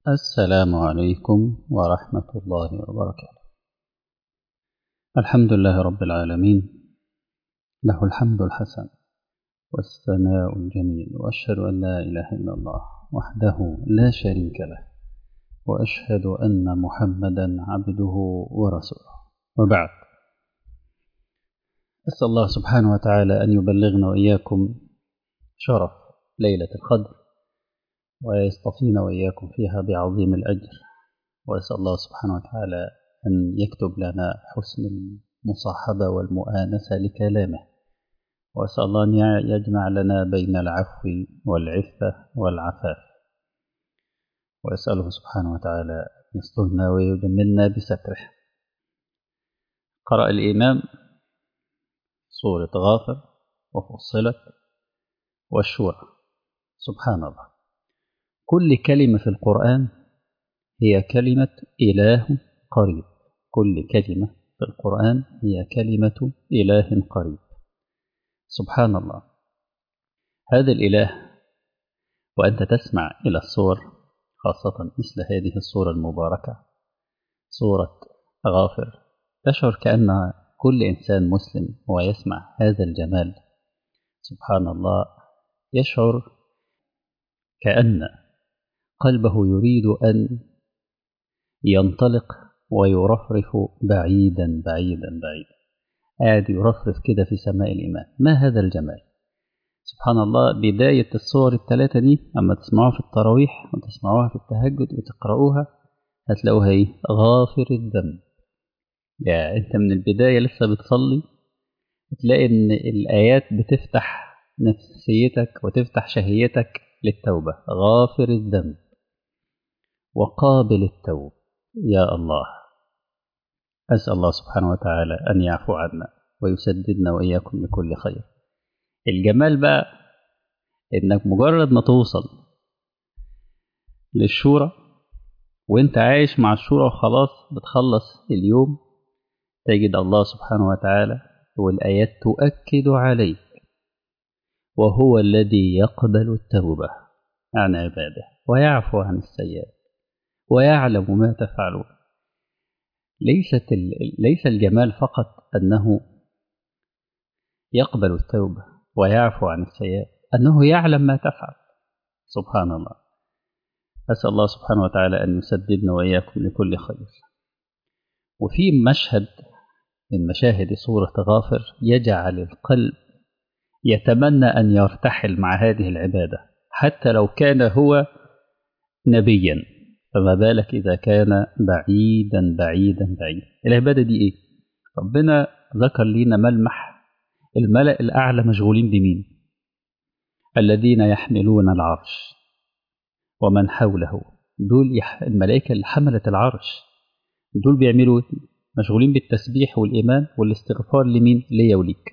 السلام عليكم ورحمة الله وبركاته الحمد لله رب العالمين له الحمد الحسن والثناء الجميل وأشهد أن لا إله إلا الله وحده لا شريك له وأشهد أن محمدا عبده ورسوله وبعد أسأل الله سبحانه وتعالى أن يبلغنا وإياكم شرف ليلة القدر ويصطفينا وإياكم فيها بعظيم الأجر وأسأل الله سبحانه وتعالى أن يكتب لنا حسن المصاحبة والمؤانسة لكلامه وأسأل الله أن يجمع لنا بين العفو والعفة والعفاف وأسأله سبحانه وتعالى أن يسترنا ويجملنا بستره قرأ الإمام سورة غافر وفصلت والشورى سبحان الله كل كلمة في القرآن هي كلمة إله قريب كل كلمة في القرآن هي كلمة إله قريب سبحان الله هذا الإله وأنت تسمع إلى الصور خاصة مثل هذه الصورة المباركة صورة غافر تشعر كأن كل إنسان مسلم ويسمع هذا الجمال سبحان الله يشعر كأن قلبه يريد أن ينطلق ويرفرف بعيدا بعيدا بعيدا قاعد يرفرف كده في سماء الإيمان ما هذا الجمال سبحان الله بداية الصور الثلاثة دي أما تسمعوها في التراويح وتسمعوها في التهجد وتقرأوها هتلاقوها إيه غافر الذنب يعني أنت من البداية لسه بتصلي تلاقي إن الآيات بتفتح نفسيتك وتفتح شهيتك للتوبة غافر الذنب وقابل التوب يا الله أسأل الله سبحانه وتعالى أن يعفو عنا ويسددنا وإياكم لكل خير الجمال بقى إنك مجرد ما توصل للشورى وانت عايش مع الشورى وخلاص بتخلص اليوم تجد الله سبحانه وتعالى والآيات تؤكد عليك وهو الذي يقبل التوبة عن عباده ويعفو عن السيئات ويعلم ما تفعلون ليست ليس الجمال فقط أنه يقبل التوبة ويعفو عن السيئات أنه يعلم ما تفعل سبحان الله أسأل الله سبحانه وتعالى أن يسددنا وإياكم لكل خير وفي مشهد من مشاهد سورة غافر يجعل القلب يتمنى أن يرتحل مع هذه العبادة حتى لو كان هو نبيا فما بالك إذا كان بعيدا بعيدا بعيدا العبادة دي إيه؟ ربنا ذكر لنا ملمح الملأ الأعلى مشغولين بمين؟ الذين يحملون العرش ومن حوله دول يح... الملائكة اللي حملت العرش دول بيعملوا مشغولين بالتسبيح والإيمان والاستغفار لمين؟ ليا وليك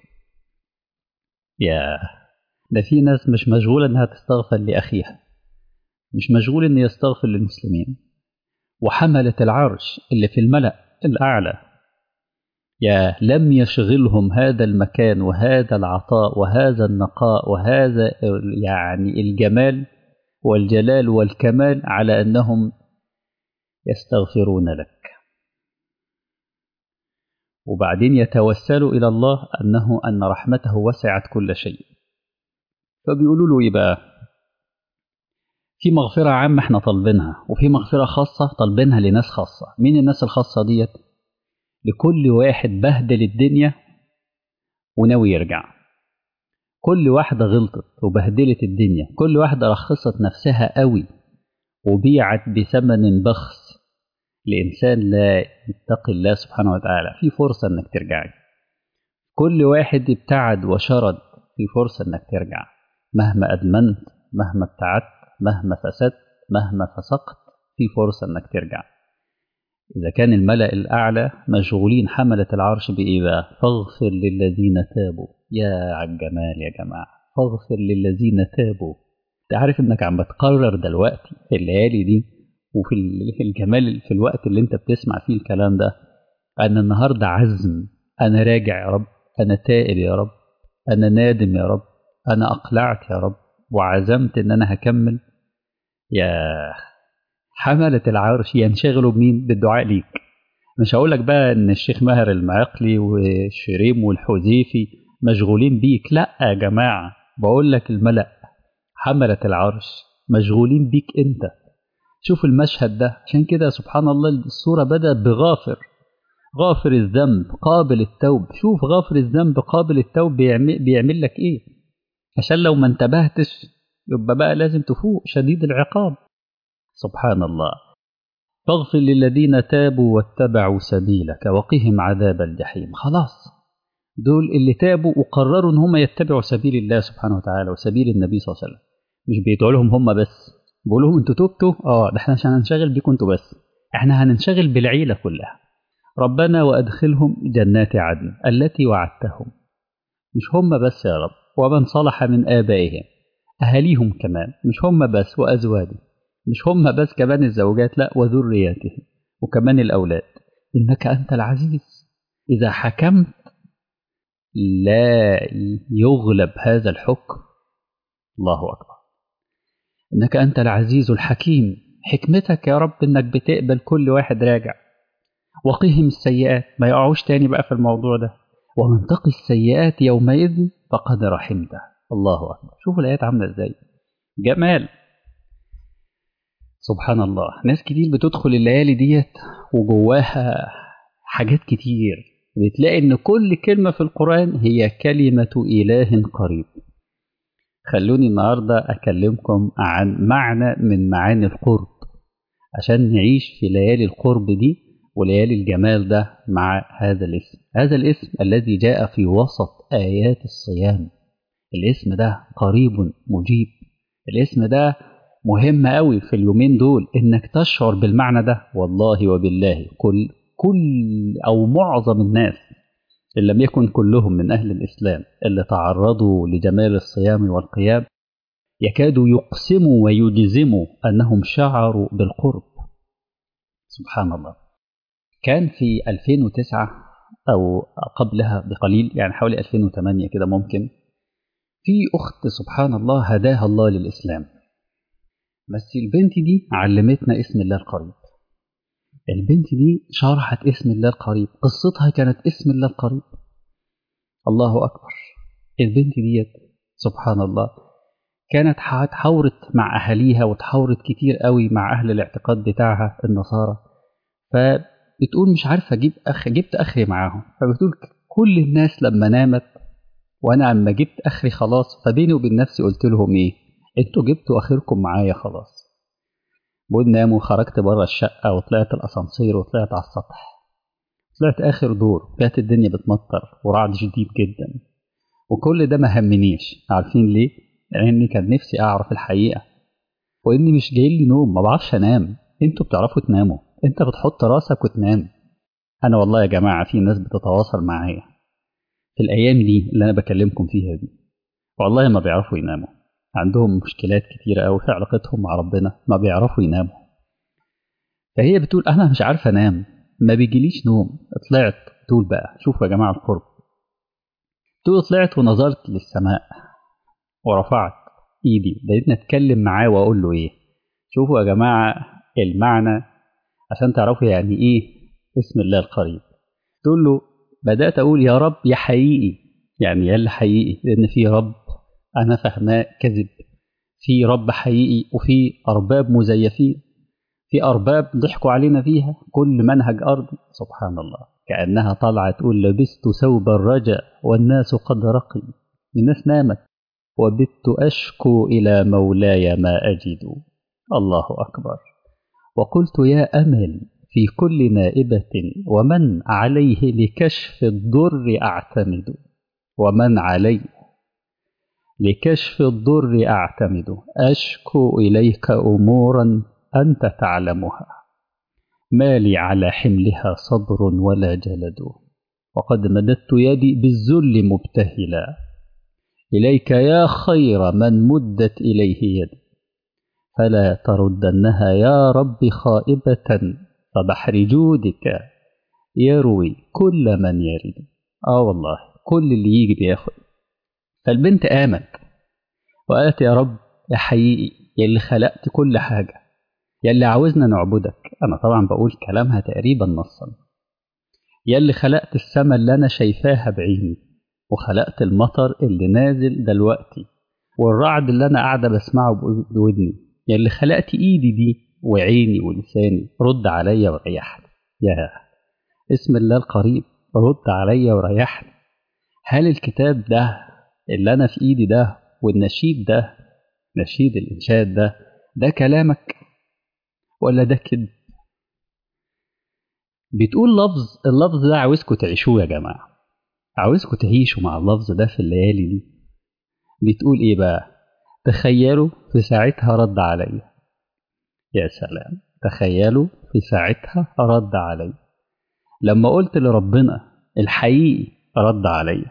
يا ده في ناس مش مشغولة إنها تستغفر لأخيها مش مشغول إن يستغفر للمسلمين وحملة العرش اللي في الملأ الأعلى يا لم يشغلهم هذا المكان وهذا العطاء وهذا النقاء وهذا يعني الجمال والجلال والكمال على أنهم يستغفرون لك وبعدين يتوسلوا إلى الله أنه أن رحمته وسعت كل شيء فبيقولوا له إيه بقى في مغفرة عامة احنا طالبينها وفي مغفرة خاصة طالبينها لناس خاصة مين الناس الخاصة ديت لكل واحد بهدل الدنيا وناوي يرجع كل واحدة غلطت وبهدلت الدنيا كل واحدة رخصت نفسها قوي وبيعت بثمن بخس لإنسان لا يتقي الله سبحانه وتعالى في فرصة إنك ترجعي كل واحد ابتعد وشرد في فرصة إنك ترجع مهما أدمنت مهما ابتعدت مهما فسدت مهما فسقت في فرصة إنك ترجع إذا كان الملأ الأعلى مشغولين حملة العرش بإيه بقى فاغفر للذين تابوا يا عالجمال يا جماعة فاغفر للذين تابوا انت عارف انك عم بتقرر دلوقتي في الليالي دي وفي الجمال في الوقت اللي انت بتسمع فيه الكلام ده انا النهارده عزم انا راجع يا رب انا تائب يا رب انا نادم يا رب انا اقلعت يا رب وعزمت ان انا هكمل يا حملة العرش ينشغلوا بمين بالدعاء ليك مش هقول لك بقى ان الشيخ ماهر المعقلي والشريم والحذيفي مشغولين بيك لا يا جماعة بقول لك الملأ حملة العرش مشغولين بيك انت شوف المشهد ده عشان كده سبحان الله السورة بدأت بغافر غافر الذنب قابل التوب شوف غافر الذنب قابل التوب بيعمل, بيعمل لك ايه عشان لو ما انتبهتش يبقى بقى لازم تفوق شديد العقاب سبحان الله فاغفر للذين تابوا واتبعوا سبيلك وقهم عذاب الجحيم خلاص دول اللي تابوا وقرروا ان هم يتبعوا سبيل الله سبحانه وتعالى وسبيل النبي صلى الله عليه وسلم مش بيدعوا لهم هم بس بيقولوا لهم انتوا تبتوا اه ده احنا عشان هنشغل بيكم انتوا بس احنا هننشغل بالعيله كلها ربنا وادخلهم جنات عدن التي وعدتهم مش هم بس يا رب ومن صلح من ابائهم اهاليهم كمان مش هم بس وازواجهم مش هم بس كمان الزوجات لا وذرياتهم وكمان الاولاد انك انت العزيز اذا حكمت لا يغلب هذا الحكم الله اكبر انك انت العزيز الحكيم حكمتك يا رب انك بتقبل كل واحد راجع وقهم السيئات ما يقعوش تاني بقى في الموضوع ده ومن تقي السيئات يومئذ فقد رحمته الله اكبر شوفوا الايات عامله ازاي جمال سبحان الله ناس كتير بتدخل الليالي ديت وجواها حاجات كتير بتلاقي ان كل كلمه في القران هي كلمه اله قريب خلوني النهارده اكلمكم عن معنى من معاني القرب عشان نعيش في ليالي القرب دي وليالي الجمال ده مع هذا الاسم هذا الاسم الذي جاء في وسط آيات الصيام الاسم ده قريب مجيب الاسم ده مهم قوي في اليومين دول انك تشعر بالمعنى ده والله وبالله كل كل او معظم الناس ان لم يكن كلهم من اهل الاسلام اللي تعرضوا لجمال الصيام والقيام يكادوا يقسموا ويجزموا انهم شعروا بالقرب سبحان الله كان في 2009 او قبلها بقليل يعني حوالي 2008 كده ممكن في اخت سبحان الله هداها الله للاسلام بس البنت دي علمتنا اسم الله القريب البنت دي شرحت اسم الله القريب قصتها كانت اسم الله القريب الله أكبر البنت ديت سبحان الله كانت حاورت مع أهاليها وتحاورت كتير قوي مع أهل الاعتقاد بتاعها النصارى فبتقول مش عارفة أجيب أخ جبت أخري معاهم فبتقول كل الناس لما نامت وأنا أما جبت أخري خلاص فبيني وبين نفسي قلت لهم إيه انتوا جبتوا اخركم معايا خلاص بقول نام وخرجت بره الشقه وطلعت الاسانسير وطلعت على السطح طلعت اخر دور كانت الدنيا بتمطر ورعد شديد جدا وكل ده ما همنيش عارفين ليه لاني كان نفسي اعرف الحقيقه واني مش جاي لي نوم ما بعرفش انام انتوا بتعرفوا تناموا انت بتحط راسك وتنام انا والله يا جماعه في ناس بتتواصل معايا في الايام دي اللي انا بكلمكم فيها دي والله ما بيعرفوا يناموا عندهم مشكلات كتيرة أوي في علاقتهم مع ربنا ما بيعرفوا يناموا فهي بتقول أنا مش عارفة أنام ما بيجيليش نوم طلعت تقول بقى شوفوا يا جماعة القرب تقول طلعت ونظرت للسماء ورفعت إيدي بقيت أتكلم معاه وأقول له إيه شوفوا يا جماعة المعنى عشان تعرفوا يعني إيه اسم الله القريب تقول له بدأت أقول يا رب يا حقيقي يعني يا اللي حقيقي لأن في رب أنا فهماء كذب في رب حقيقي وفي أرباب مزيفين في أرباب ضحكوا علينا فيها كل منهج أرضي سبحان الله كأنها طالعة تقول لبست ثوب الرجاء والناس قد رقي الناس نامت وبت أشكو إلى مولاي ما أجد الله أكبر وقلت يا أمل في كل نائبة ومن عليه لكشف الضر أعتمد ومن عليه لكشف الضر أعتمد أشكو إليك أمورا أنت تعلمها ما لي على حملها صبر ولا جلد وقد مددت يدي بالذل مبتهلا إليك يا خير من مدت إليه يدي فلا تردنها يا رب خائبة فبحر جودك يروي كل من يرد آه والله كل اللي يجي بياخد فالبنت قامت وقالت يا رب يا حقيقي يا اللي خلقت كل حاجة يلي عاوزنا نعبدك أنا طبعا بقول كلامها تقريبا نصا يلي خلقت السماء اللي أنا شايفاها بعيني وخلقت المطر اللي نازل دلوقتي والرعد اللي أنا قاعدة بسمعه بودني يلي خلقت إيدي دي وعيني ولساني رد عليا وريحني يا اسم الله القريب رد عليا وريحني هل الكتاب ده اللي أنا في إيدي ده والنشيد ده نشيد الإنشاد ده ده كلامك ولا ده كذب بتقول لفظ اللفظ ده عاوزكم تعيشوه يا جماعة عاوزكم تعيشوا مع اللفظ ده في الليالي دي بتقول ايه بقى تخيلوا في ساعتها رد عليا يا سلام تخيلوا في ساعتها رد عليا لما قلت لربنا الحقيقي رد عليا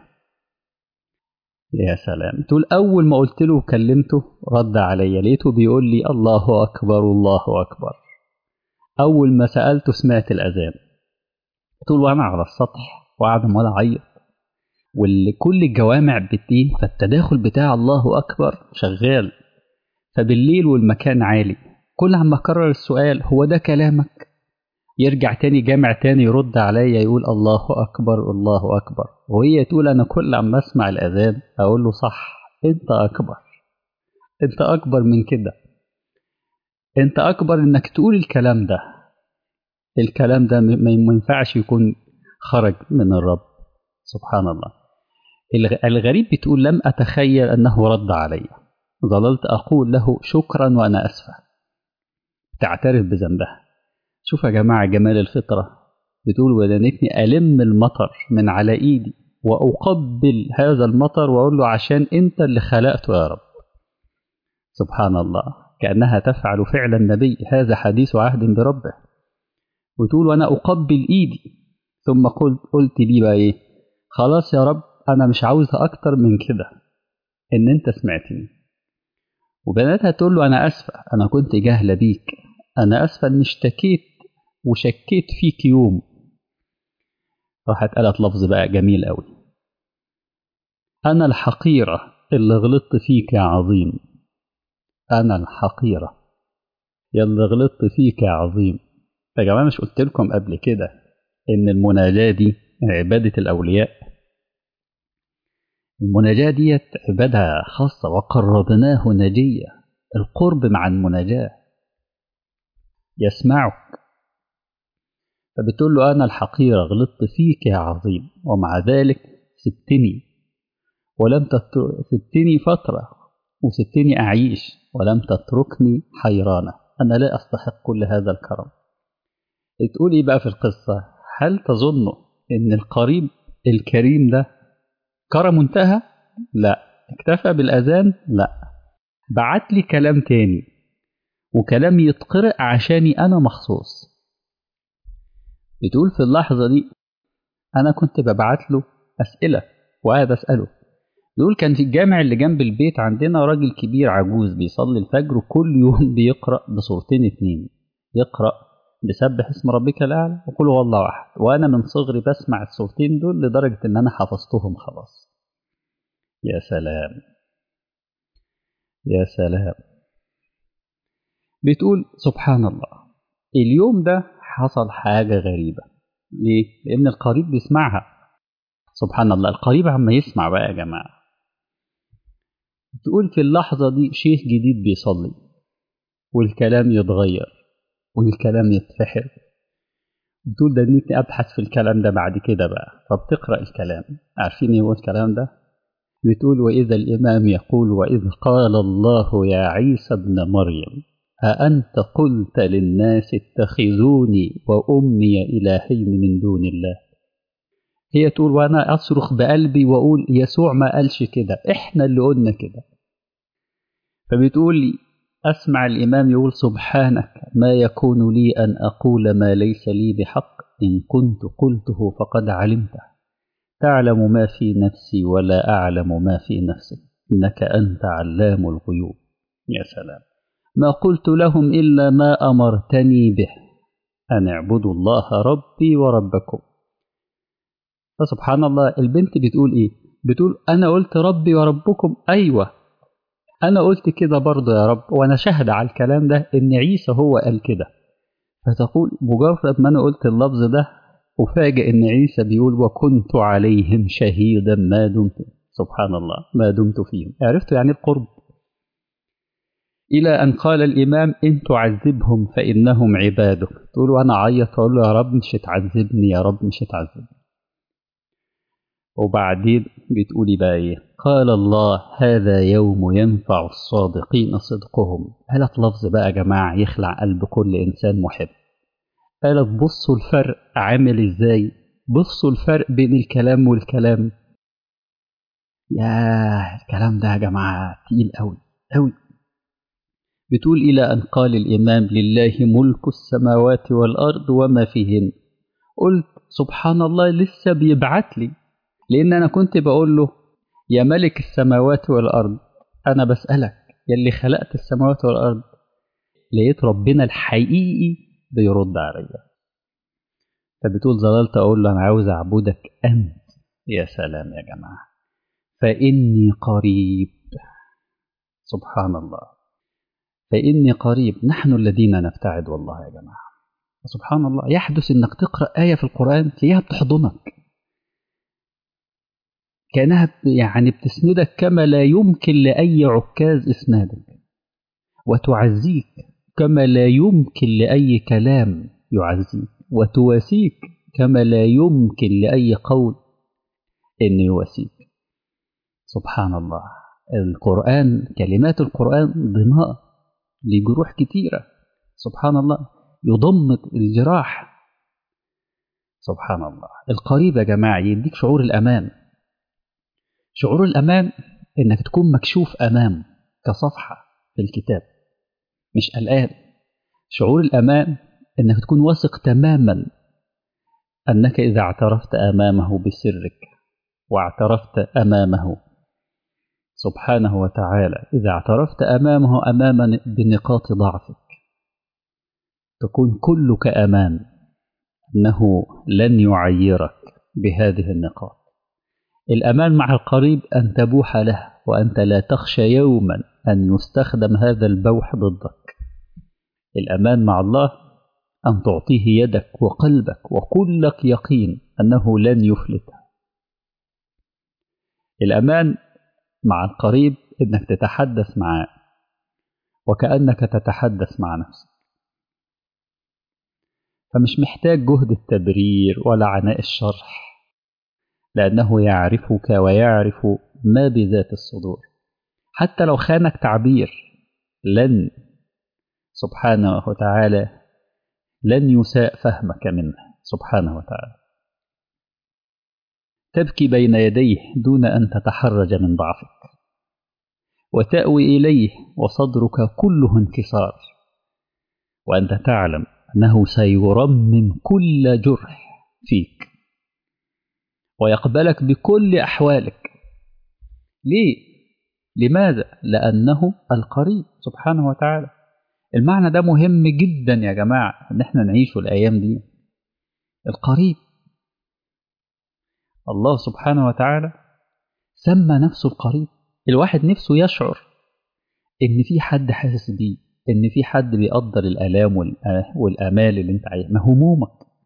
يا سلام تقول أول ما قلت له وكلمته رد عليا لقيته بيقول لي الله أكبر الله أكبر أول ما سألته سمعت الأذان تقول وأنا على السطح وقاعد عمال أعيط وكل الجوامع بالدين فالتداخل بتاع الله أكبر شغال فبالليل والمكان عالي كل عم أكرر السؤال هو ده كلامك يرجع تاني جامع تاني يرد عليا يقول الله أكبر الله أكبر وهي تقول أنا كل عم أسمع الأذان أقول له صح أنت أكبر أنت أكبر من كده أنت أكبر إنك تقول الكلام ده الكلام ده ما ينفعش يكون خرج من الرب سبحان الله الغريب بتقول لم أتخيل أنه رد علي ظللت أقول له شكرا وأنا أسفة تعترف بذنبها شوف يا جماعة جمال الفطرة بتقول ودنتني ألم المطر من على إيدي وأقبل هذا المطر وأقول له عشان أنت اللي خلقته يا رب سبحان الله كأنها تفعل فعل النبي هذا حديث عهد بربه وتقول وأنا أقبل إيدي ثم قلت قلت لي بقى إيه خلاص يا رب أنا مش عاوزها أكتر من كده إن أنت سمعتني وبناتها تقول له أنا أسفة أنا كنت جاهلة بيك أنا أسفة إني اشتكيت وشكيت فيك يوم راحت قالت لفظ بقى جميل قوي أنا الحقيرة اللي غلطت فيك يا عظيم أنا الحقيرة يلي غلطت فيك يا عظيم يا جماعة مش قلت لكم قبل كده إن المناجاة دي عبادة الأولياء المناجاة ديت عبادة خاصة وقربناه نجية القرب مع المناجاة يسمعك فبتقول له أنا الحقيرة غلطت فيك يا عظيم ومع ذلك سبتني ولم تترك سبتني فترة وسبتني أعيش ولم تتركني حيرانة أنا لا أستحق كل هذا الكرم تقول إيه بقى في القصة هل تظن إن القريب الكريم ده كرم انتهى لا اكتفى بالأذان لا بعت لي كلام تاني وكلام يتقرأ عشاني أنا مخصوص بتقول في اللحظة دي أنا كنت ببعت له أسئلة وقاعد أسأله بيقول كان في الجامع اللي جنب البيت عندنا راجل كبير عجوز بيصلي الفجر وكل يوم بيقرأ بصورتين اتنين يقرأ بسبح اسم ربك الأعلى وقل هو الله أحد وأنا من صغري بسمع الصورتين دول لدرجة إن أنا حفظتهم خلاص يا سلام يا سلام بتقول سبحان الله اليوم ده حصل حاجة غريبة ليه؟ لأن القريب بيسمعها سبحان الله القريب عما يسمع بقى يا جماعة تقول في اللحظة دي شيخ جديد بيصلي والكلام يتغير والكلام يتفحر بتقول ده نيتي أبحث في الكلام ده بعد كده بقى فبتقرأ الكلام عارفين ايه هو الكلام ده بتقول وإذا الإمام يقول وإذ قال الله يا عيسى ابن مريم أأنت قلت للناس اتخذوني وأمي إلهين من دون الله هي تقول وأنا أصرخ بقلبي وأقول يسوع ما قالش كده إحنا اللي قلنا كده فبتقول لي أسمع الإمام يقول سبحانك ما يكون لي أن أقول ما ليس لي بحق إن كنت قلته فقد علمته تعلم ما في نفسي ولا أعلم ما في نفسك إنك أنت علام الغيوب يا سلام ما قلت لهم إلا ما أمرتني به أن اعبدوا الله ربي وربكم فسبحان الله البنت بتقول إيه بتقول أنا قلت ربي وربكم أيوة أنا قلت كده برضه يا رب وأنا شاهد على الكلام ده إن عيسى هو قال كده فتقول مجرد ما أنا قلت اللفظ ده أفاجئ إن عيسى بيقول وكنت عليهم شهيدا ما دمت سبحان الله ما دمت فيهم عرفتوا يعني القرب إلى أن قال الإمام إن تعذبهم فإنهم عبادك تقول وأنا عيط أقول له يا رب مش هتعذبني يا رب مش هتعذبني وبعدين بتقولي بقى إيه قال الله هذا يوم ينفع الصادقين صدقهم قالت لفظ بقى يا جماعة يخلع قلب كل إنسان محب قالت بصوا الفرق عامل إزاي بصوا الفرق بين الكلام والكلام يا الكلام ده يا جماعة تقيل أوي أوي بتقول إلى أن قال الإمام لله ملك السماوات والأرض وما فيهن قلت سبحان الله لسه بيبعت لي لأن أنا كنت بقول له يا ملك السماوات والأرض أنا بسألك يا اللي خلقت السماوات والأرض لقيت ربنا الحقيقي بيرد عليا فبتقول ظللت أقول له أنا عاوز أعبدك أنت يا سلام يا جماعة فإني قريب سبحان الله فإني قريب نحن الذين نبتعد والله يا جماعة سبحان الله يحدث إنك تقرأ آية في القرآن تلاقيها بتحضنك كأنها يعني بتسندك كما لا يمكن لأي عكاز إسنادك وتعزيك كما لا يمكن لأي كلام يعزيك وتواسيك كما لا يمكن لأي قول أن يواسيك سبحان الله القرآن كلمات القرآن ضماء لجروح كتيرة سبحان الله يضمد الجراح سبحان الله القريب يا جماعة يديك شعور الأمان شعور الأمان إنك تكون مكشوف أمام كصفحة في الكتاب مش قلقان شعور الأمان إنك تكون واثق تماما أنك إذا اعترفت أمامه بسرك واعترفت أمامه سبحانه وتعالى إذا اعترفت أمامه أماما بنقاط ضعفك تكون كلك أمان أنه لن يعيرك بهذه النقاط الأمان مع القريب أن تبوح له وأنت لا تخشى يوما أن يستخدم هذا البوح ضدك الأمان مع الله أن تعطيه يدك وقلبك وكلك يقين أنه لن يفلت الأمان مع القريب انك تتحدث معاه وكانك تتحدث مع نفسك فمش محتاج جهد التبرير ولا عناء الشرح لانه يعرفك ويعرف ما بذات الصدور حتى لو خانك تعبير لن سبحانه وتعالى لن يساء فهمك منه سبحانه وتعالى تبكي بين يديه دون أن تتحرج من ضعفك وتأوي إليه وصدرك كله انكسار وأنت تعلم أنه سيرمم كل جرح فيك ويقبلك بكل أحوالك ليه؟ لماذا؟ لأنه القريب سبحانه وتعالى المعنى ده مهم جدا يا جماعة إن احنا نعيشه الأيام دي القريب الله سبحانه وتعالى سمى نفسه القريب الواحد نفسه يشعر ان في حد حاسس بيه ان في حد بيقدر الالام والامال اللي انت عايزها همومك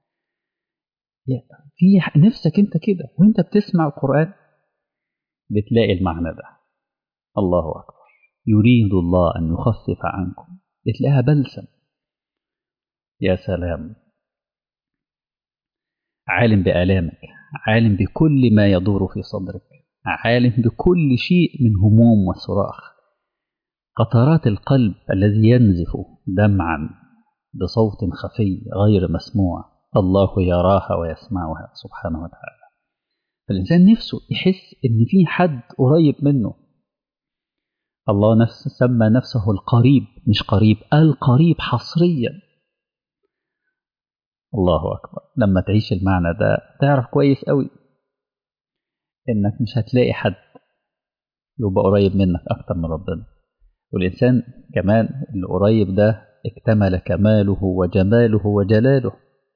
في نفسك انت كده وانت بتسمع القران بتلاقي المعنى ده الله اكبر يريد الله ان يخفف عنكم بتلاقيها بلسم يا سلام عالم بآلامك عالم بكل ما يدور في صدرك عالم بكل شيء من هموم وصراخ قطرات القلب الذي ينزف دمعا بصوت خفي غير مسموع الله يراها ويسمعها سبحانه وتعالى فالإنسان نفسه يحس إن في حد قريب منه الله نفسه سمى نفسه القريب مش قريب القريب حصريا الله أكبر لما تعيش المعنى ده تعرف كويس قوي إنك مش هتلاقي حد يبقى قريب منك أكتر من ربنا والإنسان كمان اللي قريب ده اكتمل كماله وجماله وجلاله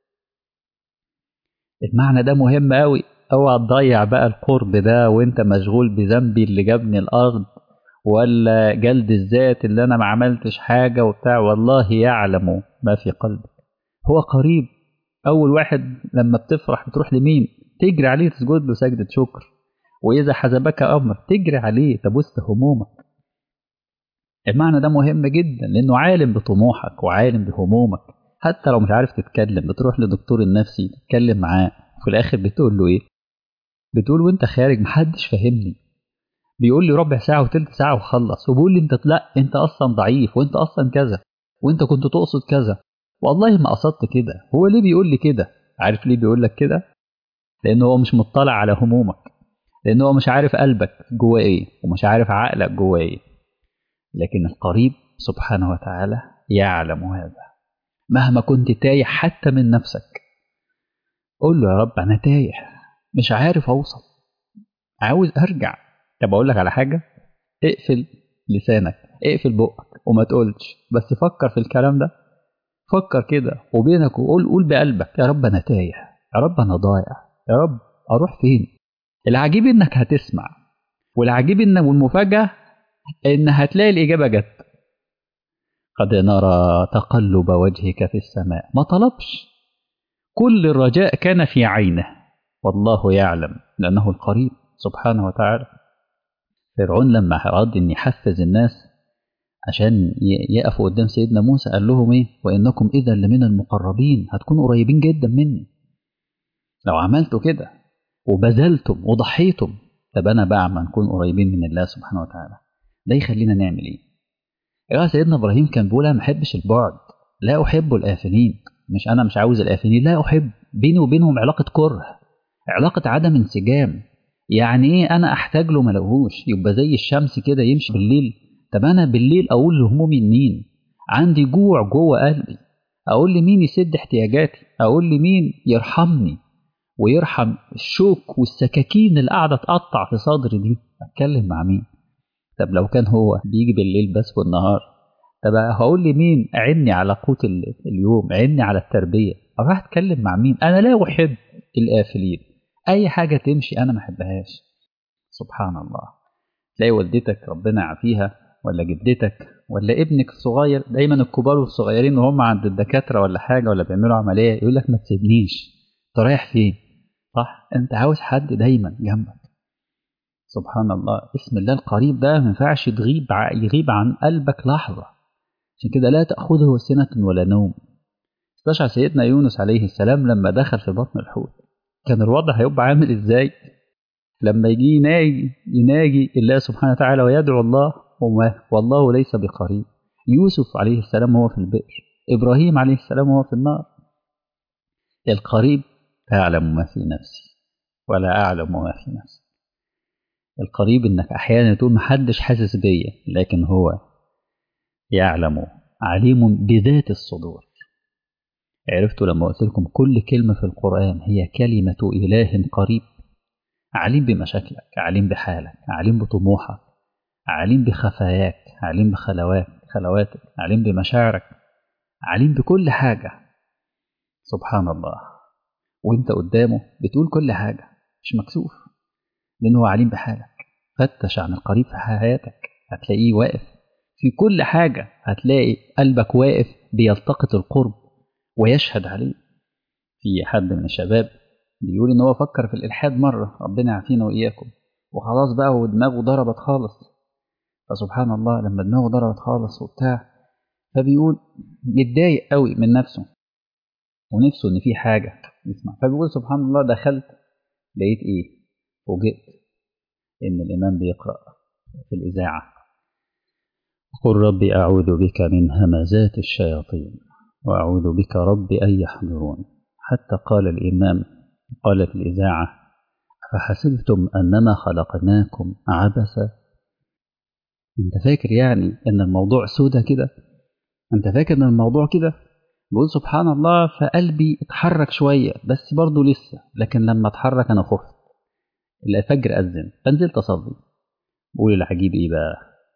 المعنى ده مهم قوي اوعى تضيع بقى القرب ده وانت مشغول بذنبي اللي جابني الارض ولا جلد الذات اللي انا ما عملتش حاجة وبتاع والله يعلم ما في قلبك هو قريب اول واحد لما بتفرح بتروح لمين تجري عليه تسجد له سجدة شكر واذا حزبك امر تجري عليه تبث همومك المعنى ده مهم جدا لانه عالم بطموحك وعالم بهمومك حتى لو مش عارف تتكلم بتروح لدكتور النفسي تتكلم معاه وفي الاخر بتقول له ايه بتقول وانت خارج محدش فاهمني بيقول لي ربع ساعه وتلت ساعه وخلص وبيقول لي انت لا انت اصلا ضعيف وانت اصلا كذا وانت كنت تقصد كذا والله ما قصدت كده هو ليه بيقول لي كده عارف ليه بيقول لك كده لان هو مش مطلع على همومك لان هو مش عارف قلبك جواه ايه ومش عارف عقلك جواه ايه لكن القريب سبحانه وتعالى يعلم هذا مهما كنت تايه حتى من نفسك قول له يا رب انا تايه مش عارف اوصل عاوز ارجع طب اقول لك على حاجه اقفل لسانك اقفل بقك وما تقولش بس فكر في الكلام ده فكر كده وبينك وقول قول بقلبك يا رب انا تايه يا رب انا ضايع يا رب اروح فين العجيب انك هتسمع والعجيب ان والمفاجاه ان هتلاقي الاجابه جت قد نرى تقلب وجهك في السماء ما طلبش كل الرجاء كان في عينه والله يعلم لانه القريب سبحانه وتعالى فرعون لما أراد أن يحفز الناس عشان يقفوا قدام سيدنا موسى قال لهم إيه وإنكم إذا لمن المقربين هتكونوا قريبين جدا مني لو عملتوا كده وبذلتم وضحيتم طب أنا بقى ما نكون قريبين من الله سبحانه وتعالى ده يخلينا نعمل إيه يا سيدنا إبراهيم كان بيقول أنا ما أحبش البعد لا أحب الآفلين مش أنا مش عاوز الآفلين لا أحب بيني وبينهم علاقة كره علاقة عدم انسجام يعني ايه انا احتاج له ما لقوهوش يبقى زي الشمس كده يمشي بالليل طب انا بالليل اقول لهمومي لمين عندي جوع جوه قلبي اقول لمين يسد احتياجاتي اقول لمين يرحمني ويرحم الشوك والسكاكين اللي قاعده تقطع في صدري دي اتكلم مع مين طب لو كان هو بيجي بالليل بس والنهار طب هقول لمين اعني على قوت اليوم اعني على التربيه اروح اتكلم مع مين انا لا احب الافلين اي حاجه تمشي انا ما احبهاش سبحان الله تلاقي والدتك ربنا يعافيها ولا جدتك ولا ابنك الصغير دايما الكبار والصغيرين وهم عند الدكاتره ولا حاجه ولا بيعملوا عمليه يقول لك ما تسيبنيش انت رايح فين صح انت عاوز حد دايما جنبك سبحان الله اسم الله القريب ده ما ينفعش تغيب يغيب عن قلبك لحظه عشان كده لا تاخذه سنه ولا نوم استشعر سيدنا يونس عليه السلام لما دخل في بطن الحوت كان الوضع هيبقى عامل ازاي لما يجي يناجي يناجي الله سبحانه وتعالى ويدعو الله وما والله ليس بقريب يوسف عليه السلام هو في البئر إبراهيم عليه السلام هو في النار القريب أعلم ما في نفسي ولا أعلم ما في نفسي القريب إنك أحيانا تقول محدش حاسس بيا لكن هو يعلم عليم بذات الصدور عرفتوا لما قلت لكم كل كلمة في القرآن هي كلمة إله قريب عليم بمشاكلك عليم بحالك عليم بطموحك عليم بخفاياك عليم بخلوات خلواتك عليم بمشاعرك عليم بكل حاجة سبحان الله وانت قدامه بتقول كل حاجة مش مكسوف لأنه هو عليم بحالك فتش عن القريب في حياتك هتلاقيه واقف في كل حاجة هتلاقي قلبك واقف بيلتقط القرب ويشهد عليه في حد من الشباب بيقول ان هو فكر في الالحاد مره ربنا يعافينا واياكم وخلاص بقى ودماغه ضربت خالص فسبحان الله لما دماغه ضربت خالص وبتاع فبيقول متضايق قوي من نفسه ونفسه ان في حاجه يسمع فبيقول سبحان الله دخلت لقيت ايه فوجئت ان الامام بيقرا في الاذاعه قل ربي اعوذ بك من همزات الشياطين وأعوذ بك رب أن يحضرون حتى قال الإمام قالت الإذاعة فحسبتم أنما خلقناكم عبثا أنت فاكر يعني أن الموضوع سودة كده أنت فاكر أن الموضوع كده بقول سبحان الله فقلبي اتحرك شوية بس برضه لسه لكن لما اتحرك أنا خفت الفجر أذن فنزلت أصلي بقول العجيب إيه بقى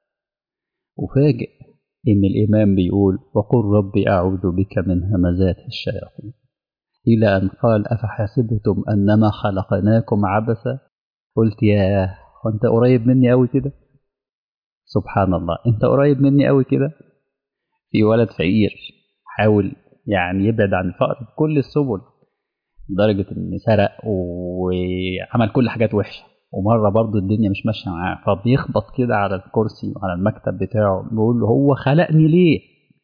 وفاجئ إن الإمام بيقول وقل ربي أعوذ بك من همزات الشياطين إلى أن قال أفحسبتم أنما خلقناكم عبثا قلت يا وأنت قريب مني أوي كده سبحان الله انت قريب مني قوي كده في ولد فقير حاول يعني يبعد عن الفقر بكل السبل لدرجة إن سرق وعمل كل حاجات وحشة ومرة برضه الدنيا مش ماشية معاه فبيخبط كده على الكرسي وعلى المكتب بتاعه بيقول له هو خلقني ليه؟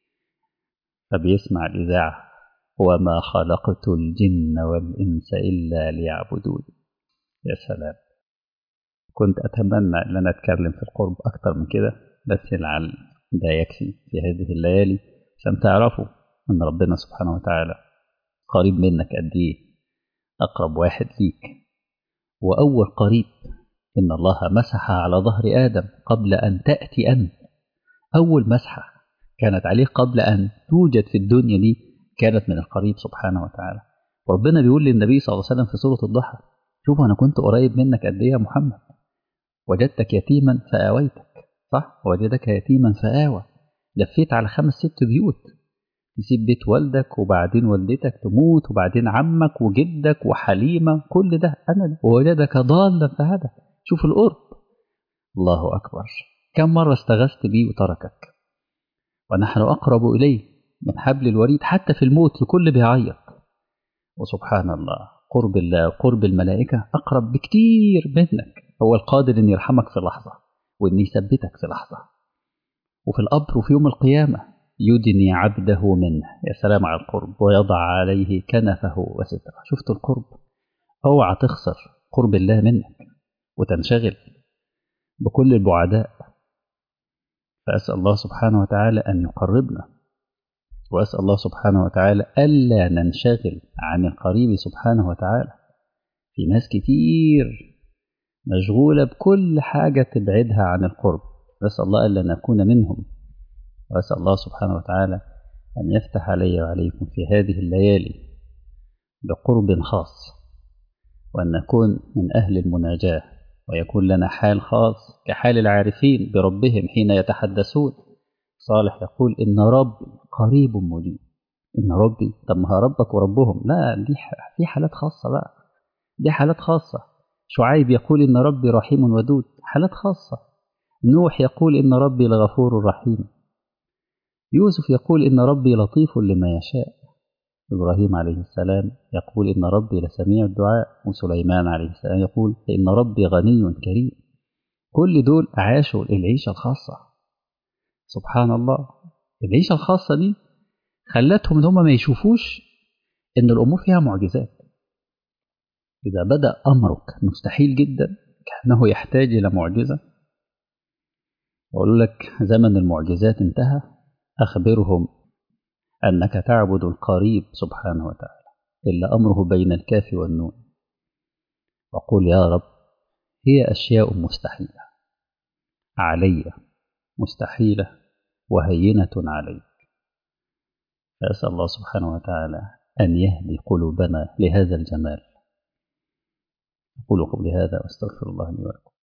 فبيسمع الإذاعة وما خلقت الجن والإنس إلا ليعبدون يا سلام كنت أتمنى أن أنا أتكلم في القرب أكتر من كده بس لعل ده يكفي في هذه الليالي عشان تعرفوا أن ربنا سبحانه وتعالى قريب منك قد إيه أقرب واحد ليك وأول قريب إن الله مسح على ظهر آدم قبل أن تأتي أنت أول مسحة كانت عليه قبل أن توجد في الدنيا دي كانت من القريب سبحانه وتعالى وربنا بيقول للنبي صلى الله عليه وسلم في سورة الضحى شوف أنا كنت قريب منك قد إيه يا محمد وجدتك يتيما فآويتك صح وجدك يتيما فآوى لفيت على خمس ست بيوت تسيب بيت والدك وبعدين والدتك تموت وبعدين عمك وجدك وحليمة كل ده أنا ووجدك ضالا فهدى شوف القرب الله أكبر كم مرة استغثت بيه وتركك ونحن أقرب إليه من حبل الوريد حتى في الموت لكل بيعيط وسبحان الله قرب الله قرب الملائكة أقرب بكتير منك هو القادر أن يرحمك في لحظة وأن يثبتك في لحظة وفي القبر وفي يوم القيامة يدني عبده منه يا سلام على القرب ويضع عليه كنفه وستره شفت القرب اوعى تخسر قرب الله منك وتنشغل بكل البعداء فأسأل الله سبحانه وتعالى أن يقربنا وأسأل الله سبحانه وتعالى ألا ننشغل عن القريب سبحانه وتعالى في ناس كتير مشغولة بكل حاجة تبعدها عن القرب نسأل الله ألا نكون منهم وأسأل الله سبحانه وتعالى أن يفتح علي وعليكم في هذه الليالي بقرب خاص وأن نكون من أهل المناجاة ويكون لنا حال خاص كحال العارفين بربهم حين يتحدثون صالح يقول إن ربي قريب مجيب إن ربي طب ما ربك وربهم لا دي في حالات خاصة بقى دي حالات خاصة شعيب يقول إن ربي رحيم ودود حالات خاصة نوح يقول إن ربي لغفور رحيم يوسف يقول إن ربي لطيف لما يشاء إبراهيم عليه السلام يقول إن ربي لسميع الدعاء وسليمان عليه السلام يقول إن ربي غني كريم كل دول عاشوا العيشة الخاصة سبحان الله العيشة الخاصة دي خلتهم إن هم ما يشوفوش إن الأمور فيها معجزات إذا بدأ أمرك مستحيل جدا كأنه يحتاج إلى معجزة وأقول لك زمن المعجزات انتهى أخبرهم أنك تعبد القريب سبحانه وتعالى إلا أمره بين الكاف والنون وقل يا رب هي أشياء مستحيلة علي مستحيلة وهينة عليك فأسأل الله سبحانه وتعالى أن يهدي قلوبنا لهذا الجمال أقول قولي هذا وأستغفر الله لي ولكم